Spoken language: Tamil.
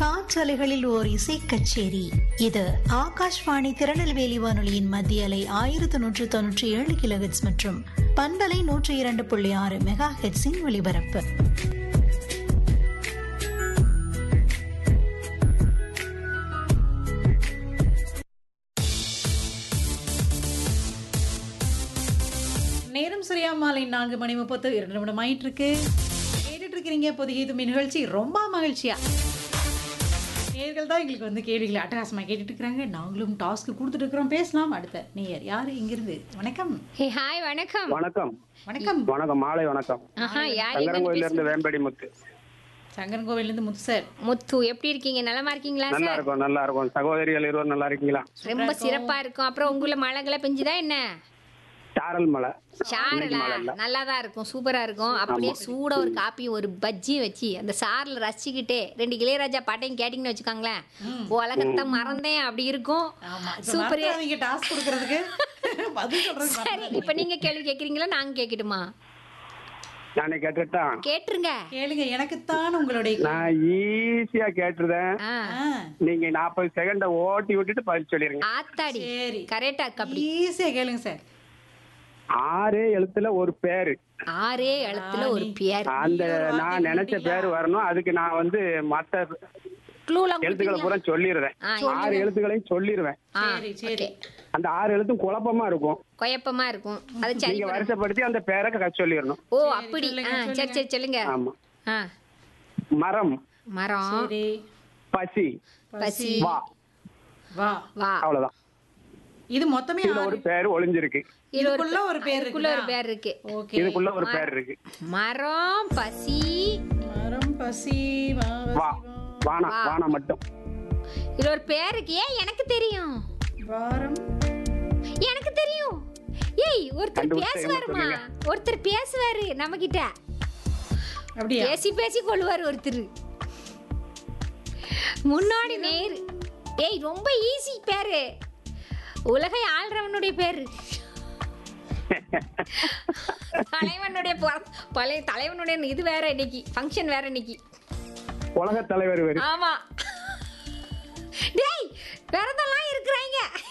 காற்றலைகளில் ஓர் இசை கச்சேரி இது ஆகாஷ்வாணி திருநெல்வேலி வானொலியின் மத்திய அலை ஆயிரத்து நூற்று தொன்னூற்றி ஏழு கிலோஹெட்ஸ் மற்றும் பண்பலை நூற்றி இரண்டு புள்ளி ஆறு மெகா ஹெட்ஸின் ஒலிபரப்பு நேரம் சரியா மாலை நான்கு மணி முப்பத்து இரண்டு நிமிடம் ஆயிட்டு இருக்கு கேட்டுட்டு இருக்கிறீங்க புதிய இது நிகழ்ச்சி ரொம்ப மகிழ்ச்சியா நேர்கள் தான் எங்களுக்கு வந்து கேள்விகளை அட்டகாசமாக கேட்டுட்டு இருக்கிறாங்க நாங்களும் டாஸ்க் கொடுத்துட்டு இருக்கிறோம் பேசலாம் அடுத்த நேயர் யாரு இங்கிருந்து வணக்கம் ஹே ஹாய் வணக்கம் வணக்கம் வணக்கம் வணக்கம் மாலை வணக்கம் ஆஹா யார் சங்கரங்கோயில இருந்து வேம்படி முத்து சங்கரன் கோவிலேருந்து முத்து சார் முத்து எப்படி இருக்கீங்க நலமா இருக்கீங்களா நல்லா சார் இருக்கும் நல்லா இருக்கும் சகோதரிகள் இருவர் நல்லா இருக்கீங்களா ரொம்ப சிறப்பா இருக்கும் அப்புறம் உங்களை மழைகளை பெஞ்சுதா என்ன சாரல் மலை சாரலா நல்லா தான் இருக்கும் சூப்பரா இருக்கும் அப்படியே சூடா ஒரு காப்பியும் ஒரு பஜ்ஜியும் வச்சு அந்த சாரில் ரசிச்சுக்கிட்டே ரெண்டு இளையராஜா பாட்டையும் கேட்டிங்கன்னு வச்சுக்கோங்களேன் உலகத்தை மறந்தேன் அப்படி இருக்கும் ஆமா இப்ப சூப்பரே மறந்துடாதீங்க டாஸ்க் கொடுக்கறதுக்கு பதில் சொல்றது சரி இப்ப நீங்க கேள்வி கேக்குறீங்களா நாங்க கேட்கட்டுமா நானே கேட்டுட்டான் கேட்டுருங்க கேளுங்க எனக்குத்தான் உங்களுடைய கே- நான் ஈஸியா கேட்டுருந்தேன் ஆ ஆ, நீங்க நாற்பது செகண்ட ஓட்டி விட்டுட்டு பதில் சொல்லிருங்க ஆத்தாடி சரி கரெக்டா இருக்கு அப்படி ஈஸியா கேளுங்க சார் ஆறே எழுத்துல ஒரு பேரு ஆறே எழுத்துல ஒரு பேர் அந்த நான் நினைச்ச பேரு வரணும் அதுக்கு நான் வந்து மத்த க்ளூலாம் எழுத்துக்களை பூரா சொல்லிடுறேன் ஆ, ஆறு எழுத்துக்களையும் சொல்லிடுவேன் ஆ சரி சரி அந்த ஆறு எழுத்தும் குழப்பமா இருக்கும் குழப்பமா இருக்கும் அது சரி நீங்க வருஷப்படுத்தி அந்த பேரை க- சொல்லிடணும் ஓ அப்படி ஆ சரி சரி சொல்லுங்க ஆமா ஆ மரம் மரம் சரி பசி பசி வா வா வா அவ்வளவுதான் இது மொத்தமே இதுல ஒரு பேர் ஒளிஞ்சிருக்கு இது ஒரு இதுக்குள்ள ஒரு பேர் இதுக்குள்ள ஒரு இருக்குதா? பேர் இருக்கு ஓகே இதுக்குள்ள ஒரு பேர் இருக்கு மரம் பசி மரம் பசி வா, வா வசி, வானா வானா மட்டும் இது ஒரு பேர் இருக்கு ஏன் எனக்கு தெரியும் வா. வாரம் எனக்கு தெரியும் ஏய் ஒருத்தர் கண்டுபிடிச்சா பேசுவாருமா சொல்லுங்க. ஒருத்தர் பேசுவாரு நம்ம கிட்ட அப்படியா பேசி பேசி கொள்வாரு ஒருத்தர் முன்னாடி நேர் ஏய் ரொம்ப ஈஸி பேரு உலகை ஆள்றவனுடைய பேரு தலைவனுடைய பொற- பழைய தலைவனுடைய இது வேற இன்னைக்கு ஃபங்க்ஷன் வேற இன்னைக்கு உலக தலைவர் வேறு ஆமா டேய் விரதம்லாம் இருக்கிறாங்க